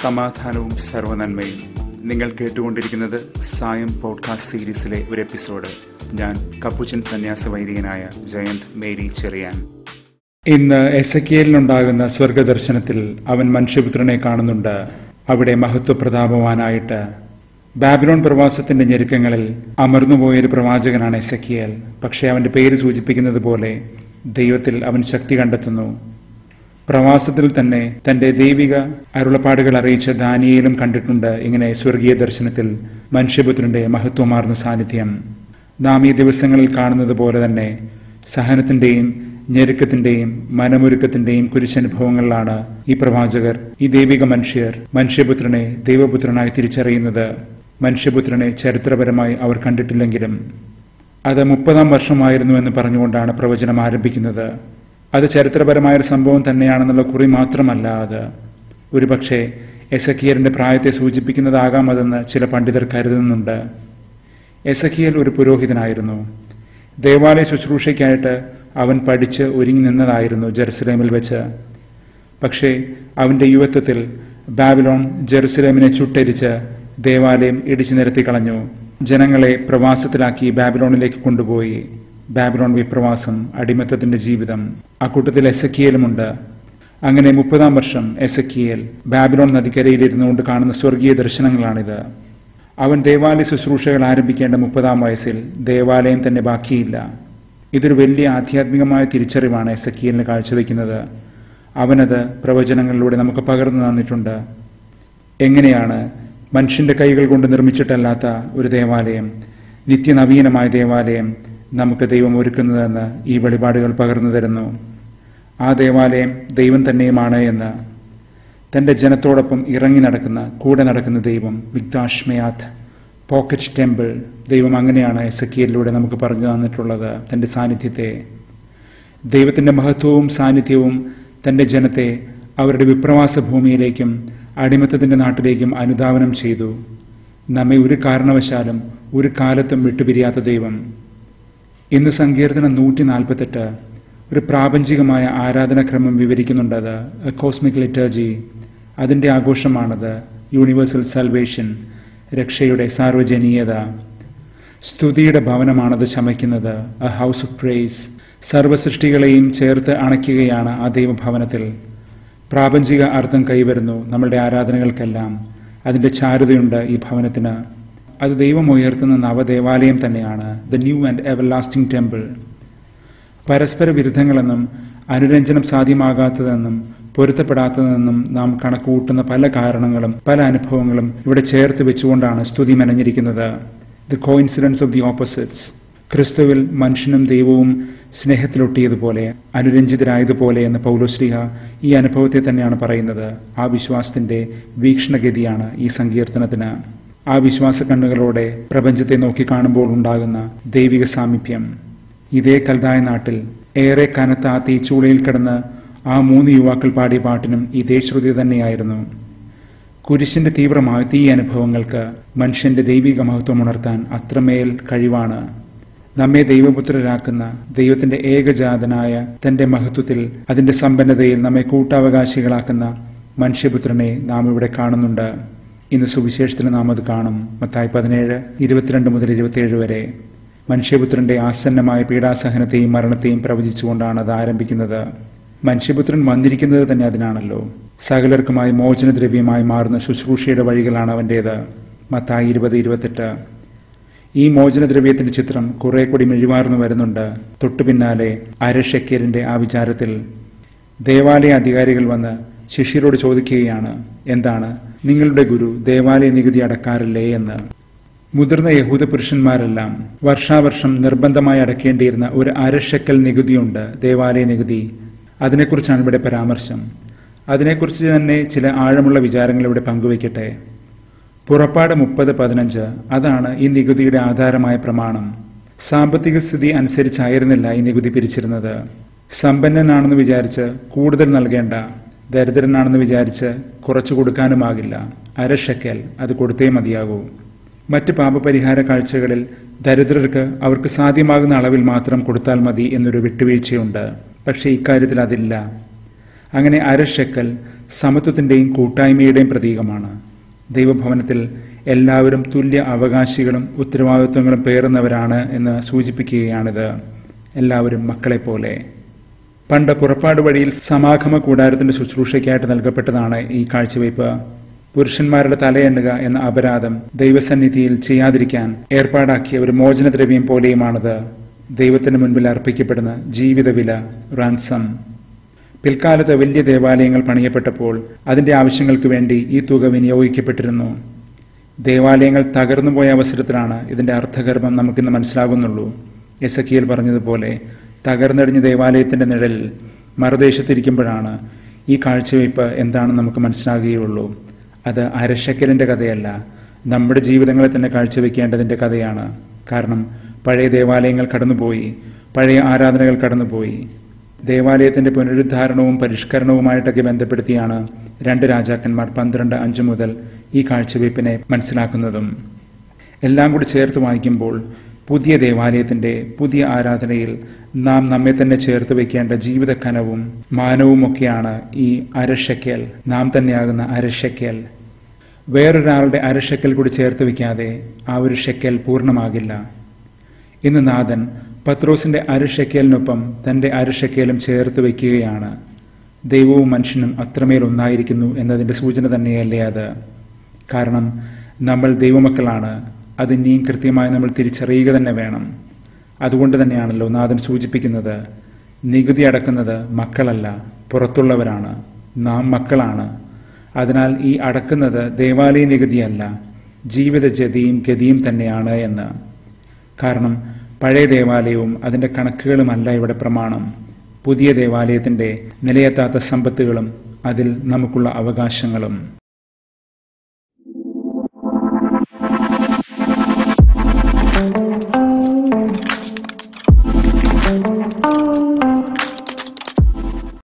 സമാധാനവും സർവനന്മയും നിങ്ങൾ കേട്ടുകൊണ്ടിരിക്കുന്നത് സായം പോഡ്കാസ്റ്റ് സീരീസിലെ ഒരു എപ്പിസോഡ് ഞാൻ കപ്പുച്ചൻ സന്യാസ വൈദികനായ ജയന്ത് മേരി ചെറിയാൻ ഇന്ന് എസക്കിയലിനുണ്ടാകുന്ന സ്വർഗദർശനത്തിൽ അവൻ മനുഷ്യപുത്രനെ കാണുന്നുണ്ട് അവിടെ മഹത്വപ്രതാപവാനായിട്ട് ബാബിലോൺ പ്രവാസത്തിന്റെ ഞെരുക്കങ്ങളിൽ അമർന്നുപോയൊരു പ്രവാചകനാണ് എസക്കിയൽ പക്ഷേ അവന്റെ പേര് സൂചിപ്പിക്കുന്നത് പോലെ ദൈവത്തിൽ അവൻ ശക്തി കണ്ടെത്തുന്നു പ്രവാസത്തിൽ തന്നെ തന്റെ ദൈവിക അരുളപ്പാടുകൾ അറിയിച്ച ദാനിയേലും കണ്ടിട്ടുണ്ട് ഇങ്ങനെ സ്വർഗീയ ദർശനത്തിൽ മനുഷ്യപുത്രന്റെ മഹത്വമാർന്ന സാന്നിധ്യം നാം ഈ ദിവസങ്ങളിൽ കാണുന്നത് പോലെ തന്നെ സഹനത്തിന്റെയും ഞെരുക്കത്തിന്റെയും മനമൊരുക്കത്തിന്റെയും കുരിശനുഭവങ്ങളിലാണ് ഈ പ്രവാചകർ ഈ ദൈവിക മനുഷ്യർ മനുഷ്യപുത്രനെ ദൈവപുത്രനായി തിരിച്ചറിയുന്നത് മനുഷ്യപുത്രനെ ചരിത്രപരമായി അവർ കണ്ടിട്ടില്ലെങ്കിലും അത് മുപ്പതാം വർഷമായിരുന്നു എന്ന് പറഞ്ഞുകൊണ്ടാണ് പ്രവചനം ആരംഭിക്കുന്നത് അത് ചരിത്രപരമായ ഒരു സംഭവം തന്നെയാണെന്നുള്ള കുറി മാത്രമല്ല അത് ഒരുപക്ഷെ എസക്കിയറിന്റെ പ്രായത്തെ സൂചിപ്പിക്കുന്നതാകാം അതെന്ന് ചില പണ്ഡിതർ കരുതുന്നുണ്ട് എസക്കിയൽ ഒരു പുരോഹിതനായിരുന്നു ദേവാലയ ശുശ്രൂഷയ്ക്കായിട്ട് അവൻ പഠിച്ച് ഒരുങ്ങി നിന്നതായിരുന്നു ജെറുസലേമിൽ വെച്ച് പക്ഷേ അവന്റെ യുവത്വത്തിൽ ബാബിലോൺ ജെറുസലേമിനെ ചുട്ടരിച്ച് ദേവാലയം ഇടിച്ചു നിരത്തി കളഞ്ഞു ജനങ്ങളെ പ്രവാസത്തിലാക്കി ബാബിലോണിലേക്ക് കൊണ്ടുപോയി ബാബിലോൺ വിപ്രവാസം അടിമത്തത്തിന്റെ ജീവിതം അക്കൂട്ടത്തിൽ എസക്കിയലുമുണ്ട് അങ്ങനെ മുപ്പതാം വർഷം എസക്കിയൽ ബാബിലോൺ നദിക്കരയിലിരുന്നുകൊണ്ട് കാണുന്ന സ്വർഗീയ ദർശനങ്ങളാണിത് അവൻ ദേവാലയ ശുശ്രൂഷകൾ ആരംഭിക്കേണ്ട മുപ്പതാം വയസ്സിൽ ദേവാലയം തന്നെ ബാക്കിയില്ല ഇതൊരു വലിയ ആധ്യാത്മികമായ തിരിച്ചറിവാണ് എസക്കിയലിന് കാഴ്ചവെക്കുന്നത് അവനത് പ്രവചനങ്ങളിലൂടെ നമുക്ക് പകർന്നു തന്നിട്ടുണ്ട് എങ്ങനെയാണ് മനുഷ്യന്റെ കൈകൾ കൊണ്ട് നിർമ്മിച്ചിട്ടല്ലാത്ത ഒരു ദേവാലയം നിത്യനവീനമായ ദേവാലയം നമുക്ക് ദൈവം ഒരുക്കുന്നതെന്ന് ഈ വെളിപാടുകൾ പകർന്നു തരുന്നു ആ ദേവാലയം ദൈവം തന്നെയുമാണ് എന്ന് തന്റെ ജനത്തോടൊപ്പം ഇറങ്ങി നടക്കുന്ന കൂടെ നടക്കുന്ന ദൈവം വിഗ്ദാഷ്മയാത്ത് പോക്കറ്റ് ടെമ്പിൾ ദൈവം അങ്ങനെയാണ് എസക്കിയലിലൂടെ നമുക്ക് പറഞ്ഞു തന്നിട്ടുള്ളത് തന്റെ സാന്നിധ്യത്തെ ദൈവത്തിന്റെ മഹത്വവും സാന്നിധ്യവും തന്റെ ജനത്തെ അവരുടെ വിപ്രവാസ ഭൂമിയിലേക്കും അടിമത്തത്തിന്റെ നാട്ടിലേക്കും അനുധാവനം ചെയ്തു നമ്മെ ഒരു കാരണവശാലും ഒരു കാലത്തും വിട്ടുപിരിയാത്ത ദൈവം ഇന്ന് സങ്കീർത്തനം നൂറ്റി നാൽപ്പത്തെട്ട് ഒരു പ്രാപഞ്ചികമായ ആരാധനാക്രമം വിവരിക്കുന്നുണ്ടത് കോസ്മിക് ലിറ്റർജി അതിൻ്റെ ആഘോഷമാണത് യൂണിവേഴ്സൽ സൽവേഷൻ രക്ഷയുടെ സാർവജനീയത സ്തുതിയുടെ ഭവനമാണത് ശമിക്കുന്നത് എ ഹൗസ് ഓഫ് പ്രേസ് സർവസൃഷ്ടികളെയും ചേർത്ത് അണയ്ക്കുകയാണ് ആ ദൈവഭവനത്തിൽ പ്രാപഞ്ചിക അർത്ഥം കൈവരുന്നു നമ്മളുടെ ആരാധനകൾക്കെല്ലാം അതിൻ്റെ ചാരുതയുണ്ട് ഈ ഭവനത്തിന് അത് ദൈവം ഉയർത്തുന്ന നവദേവാലയം തന്നെയാണ് the new and everlasting temple പരസ്പര വിരുദ്ധങ്ങളെന്നും അനുരഞ്ജനം സാധ്യമാകാത്തതെന്നും പൊരുത്തപ്പെടാത്തതെന്നും നാം കണക്കുകൂട്ടുന്ന പല കാരണങ്ങളും പല അനുഭവങ്ങളും ഇവിടെ ചേർത്ത് വെച്ചുകൊണ്ടാണ് സ്തുതി മെനഞ്ഞിരിക്കുന്നത് the coincidence of the opposites ക്രിസ്തുവിൽ മനുഷ്യനും ദൈവവും സ്നേഹത്തിലൊട്ടിയതുപോലെ അനുരഞ്ജിതരായതുപോലെ എന്ന് പൗലോശ്രീഹ ഈ അനുഭവത്തെ തന്നെയാണ് പറയുന്നത് ആ വിശ്വാസത്തിന്റെ വീക്ഷണഗതിയാണ് ഈ സങ്കീർത്തനത്തിന് ആ വിശ്വാസ കണ്ണുകളോടെ പ്രപഞ്ചത്തെ നോക്കി കാണുമ്പോൾ ഉണ്ടാകുന്ന ദൈവിക സാമീപ്യം ഇതേ കൽതായ നാട്ടിൽ ഏറെ കനത്ത ആ തീച്ചൂളയിൽ കിടന്ന് ആ മൂന്ന് യുവാക്കൾ പാടിയ പാട്ടിനും ഇതേ ശ്രുതി തന്നെയായിരുന്നു കുരിശിന്റെ തീവ്രമായ തീ അനുഭവങ്ങൾക്ക് മനുഷ്യന്റെ ദൈവിക മഹത്വം ഉണർത്താൻ അത്രമേൽ കഴിവാണ് നമ്മെ ദൈവപുത്രരാക്കുന്ന ദൈവത്തിന്റെ ഏകജാതനായ തന്റെ മഹത്വത്തിൽ അതിന്റെ സമ്പന്നതയിൽ നമ്മെ കൂട്ടാവകാശികളാക്കുന്ന മനുഷ്യപുത്രനെ നാം ഇവിടെ കാണുന്നുണ്ട് ഇന്ന് സുവിശേഷത്തിൽ നാം അത് കാണും മത്തായി പതിനേഴ് ഇരുപത്തിരണ്ട് മുതൽ ഇരുപത്തിയേഴ് വരെ മനുഷ്യപുത്രന്റെ ആസന്നമായ പീഡാസഹനത്തെയും മരണത്തെയും പ്രവചിച്ചുകൊണ്ടാണ് അത് ആരംഭിക്കുന്നത് മനുഷ്യപുത്രൻ വന്നിരിക്കുന്നത് തന്നെ അതിനാണല്ലോ സകലർക്കുമായി മോചനദ്രവ്യമായി മാറുന്ന ശുശ്രൂഷയുടെ വഴികളാണ് അവൻ്റേത് മത്തായി ഇരുപത് ഇരുപത്തെട്ട് ഈ മോചനദ്രവ്യത്തിന്റെ ചിത്രം കുറെ കൂടി മെഴിമാർന്നു വരുന്നുണ്ട് തൊട്ടു പിന്നാലെ അരഷക്കീറിന്റെ ആ വിചാരത്തിൽ ദേവാലയ അധികാരികൾ വന്ന് ശിഷ്യരോട് ചോദിക്കുകയാണ് എന്താണ് നിങ്ങളുടെ ഗുരു ദേവാലയ നികുതി അടക്കാറില്ലേ എന്ന് മുതിർന്ന യഹൂദ പുരുഷന്മാരെല്ലാം വർഷാവർഷം നിർബന്ധമായി അടക്കേണ്ടിയിരുന്ന ഒരു അരഷക്കൽ നികുതിയുണ്ട് ദേവാലയ നികുതി അതിനെക്കുറിച്ചാണ് ഇവിടെ പരാമർശം അതിനെക്കുറിച്ച് തന്നെ ചില ആഴമുള്ള വിചാരങ്ങൾ ഇവിടെ പങ്കുവയ്ക്കട്ടെ പുറപ്പാട് മുപ്പത് പതിനഞ്ച് അതാണ് ഈ നികുതിയുടെ ആധാരമായ പ്രമാണം സാമ്പത്തിക സ്ഥിതി അനുസരിച്ചായിരുന്നില്ല ഈ നികുതി പിരിച്ചിരുന്നത് സമ്പന്നനാണെന്ന് വിചാരിച്ച് കൂടുതൽ നൽകേണ്ട ദരിദ്രനാണെന്ന് വിചാരിച്ച് കുറച്ചു കൊടുക്കാനുമാകില്ല അരഷക്കൽ അത് കൊടുത്തേ മതിയാകൂ മറ്റ് പാപപരിഹാര കാഴ്ചകളിൽ ദരിദ്രർക്ക് അവർക്ക് സാധ്യമാകുന്ന അളവിൽ മാത്രം കൊടുത്താൽ മതി എന്നൊരു വിട്ടുവീഴ്ചയുണ്ട് പക്ഷേ ഇക്കാര്യത്തിൽ അതില്ല അങ്ങനെ അരഷക്കൽ സമത്വത്തിന്റെയും കൂട്ടായ്മയുടെയും പ്രതീകമാണ് ദൈവഭവനത്തിൽ എല്ലാവരും തുല്യ അവകാശികളും ഉത്തരവാദിത്വങ്ങളും പേറുന്നവരാണ് എന്ന് സൂചിപ്പിക്കുകയാണിത് എല്ലാവരും മക്കളെപ്പോലെ പണ്ട് പുറപ്പാട് വഴിയിൽ സമാഗമ കൂടാരത്തിന്റെ ശുശ്രൂഷയ്ക്കായിട്ട് നൽകപ്പെട്ടതാണ് ഈ കാഴ്ചവയ്പ് പുരുഷന്മാരുടെ തലയെണ്ണുക എന്ന അപരാധം ദൈവസന്നിധിയിൽ ചെയ്യാതിരിക്കാൻ ഏർപ്പാടാക്കിയ ഒരു മോചനദ്രവ്യം പോലെയുമാണത് ദൈവത്തിന് മുൻപിൽ അർപ്പിക്കപ്പെടുന്ന ജീവിതവില റാൻസം പിൽക്കാലത്ത് വലിയ ദേവാലയങ്ങൾ പണിയപ്പെട്ടപ്പോൾ അതിന്റെ ആവശ്യങ്ങൾക്ക് വേണ്ടി ഈ തുക വിനിയോഗിക്കപ്പെട്ടിരുന്നു ദേവാലയങ്ങൾ തകർന്നുപോയ അവസരത്തിലാണ് ഇതിന്റെ അർത്ഥഗർഭം നമുക്കിന്ന് മനസ്സിലാകുന്നുള്ളൂ എസക്കിയൽ പറഞ്ഞതുപോലെ തകർന്നടിഞ്ഞ ദേവാലയത്തിന്റെ നിഴലിൽ മറുദേശത്തിരിക്കുമ്പോഴാണ് ഈ കാഴ്ചവയ്പ് എന്താണെന്ന് നമുക്ക് മനസ്സിലാകുകയുള്ളൂ അത് അരശക്കലിന്റെ കഥയല്ല നമ്മുടെ ജീവിതങ്ങളെ തന്നെ കാഴ്ചവെക്കേണ്ടതിന്റെ കഥയാണ് കാരണം പഴയ ദേവാലയങ്ങൾ കടന്നുപോയി പഴയ ആരാധനകൾ കടന്നുപോയി ദേവാലയത്തിന്റെ പുനരുദ്ധാരണവും പരിഷ്കരണവുമായിട്ടൊക്കെ ബന്ധപ്പെടുത്തിയാണ് രണ്ട് രാജാക്കന്മാർ പന്ത്രണ്ട് അഞ്ച് മുതൽ ഈ കാഴ്ചവയ്പ്പിനെ മനസ്സിലാക്കുന്നതും എല്ലാം കൂടി ചേർത്ത് വായിക്കുമ്പോൾ പുതിയ ദേവാലയത്തിന്റെ പുതിയ ആരാധനയിൽ നാം നമ്മെ തന്നെ ചേർത്ത് വയ്ക്കേണ്ട ജീവിത കനവും മാനവുമൊക്കെയാണ് ഈ അരശക്കൽ നാം തന്നെയാകുന്ന അരശക്കൽ വേറൊരാളുടെ അരശക്കൽ കൂടി ചേർത്ത് വയ്ക്കാതെ ആ ഒരു ഷെക്കൽ പൂർണ്ണമാകില്ല ഇന്ന് നാഥൻ പത്രോസിന്റെ അരശക്കലിനൊപ്പം തന്റെ അരശക്കലും ചേർത്ത് വയ്ക്കുകയാണ് ദൈവവും മനുഷ്യനും അത്രമേൽ ഒന്നായിരിക്കുന്നു എന്നതിന്റെ സൂചന തന്നെയല്ലേ അത് കാരണം നമ്മൾ ദൈവമക്കളാണ് അത് ഇനിയും കൃത്യമായി നമ്മൾ തിരിച്ചറിയുക തന്നെ വേണം അതുകൊണ്ട് തന്നെയാണല്ലോ നാഥൻ സൂചിപ്പിക്കുന്നത് നികുതി അടക്കുന്നത് മക്കളല്ല പുറത്തുള്ളവരാണ് നാം മക്കളാണ് അതിനാൽ ഈ അടക്കുന്നത് ദേവാലയ നികുതിയല്ല ജീവിത ജതിയും ഗതിയും തന്നെയാണ് എന്ന് കാരണം പഴയ ദേവാലയവും അതിന്റെ കണക്കുകളുമല്ല ഇവിടെ പ്രമാണം പുതിയ ദേവാലയത്തിന്റെ നിലയെത്താത്ത സമ്പത്തുകളും അതിൽ നമുക്കുള്ള അവകാശങ്ങളും